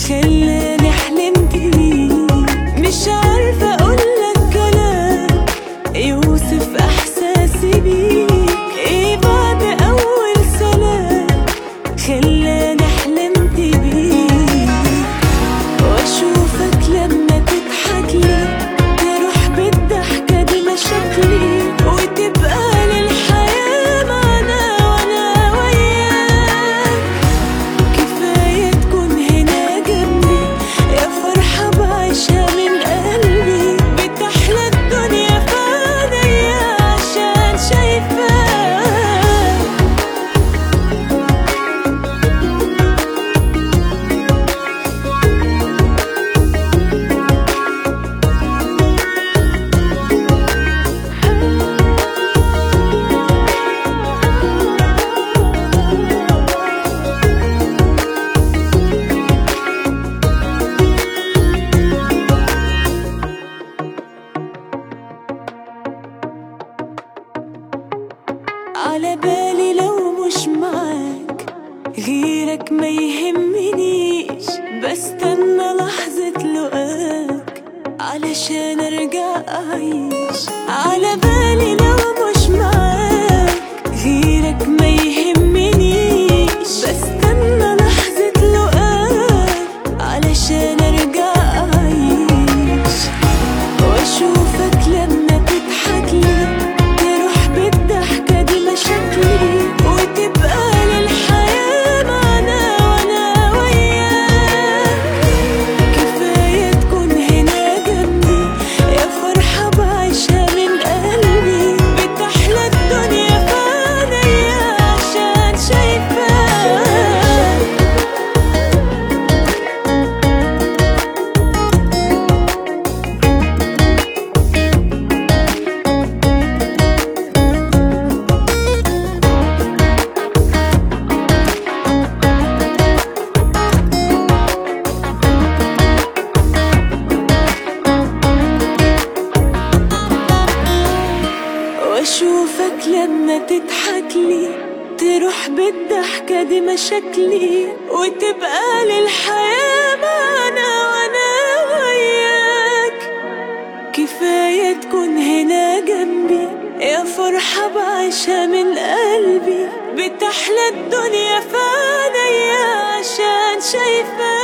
خلاني حلمت بيه مش عارفة اقولك كلام يوصف احساسي بيك ايه بعد اول سلام خلاني حلمت بيك واشوفك لما تضحك لي تروح بالضحكة دي مشاكلي وتبقى للحياة معنا وانا وياك كفاية تكون هنا جنبي يا فرحة بعيشها من قلبي بتحلى الدنيا في عينيا عشان شايفاك على بالي لو مش معاك غيرك ما يهمنيش بستنى لحظة لقاك علشان ارجع اعيش على بالي لو مش معاك غيرك ما يهمنيش بستنى لحظة لقاك علشان ارجع اعيش واشوفك لما تضحك لي تروح بالضحكة دي مشاكلي وتبقى للحياة معنا وانا وياك كفاية تكون هنا جنبي يا فرحة بعيشها من قلبي بتحلى الدنيا في عينيا عشان شايفاك واشوفك لما تضحك لي تروح بالضحكة دي مشاكلي وتبقى للحياة معنا وانا وياك كفاية تكون هنا جنبي يا فرحة بعيشها من قلبي بتحلى الدنيا في عينيا عشان شايفاك